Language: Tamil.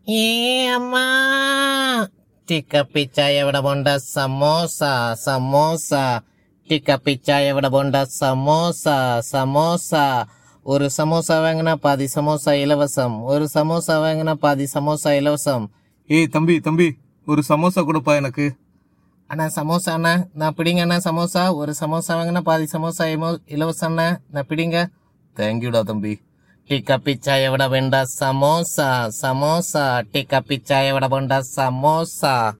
ஏ அம்மா டிக்க பிச்சாய விட போண்டா சமோசா சமோசா டிக்க பிச்சாய விட போண்டா சமோசா சமோசா ஒரு சமோசா வாங்கினா பாதி சமோசா இலவசம் ஒரு சமோசா வாங்கினா பாதி சமோசா இலவசம் ஏய் தம்பி தம்பி ஒரு சமோசா கொடுப்பா எனக்கு அண்ணா சமோசா அண்ணா நான் பிடிங்க அண்ணா சமோசா ஒரு சமோசா வாங்கினா பாதி சமோசா இமோ- இலவசம் அண்ணா நான் பிடிங்க தேங்க்யூடா தம்பி டிக்க பிச்சாய விட வேண்டா சமோசா சமோசா டிக்க பிச்சாய விட வேண்டா சமோசா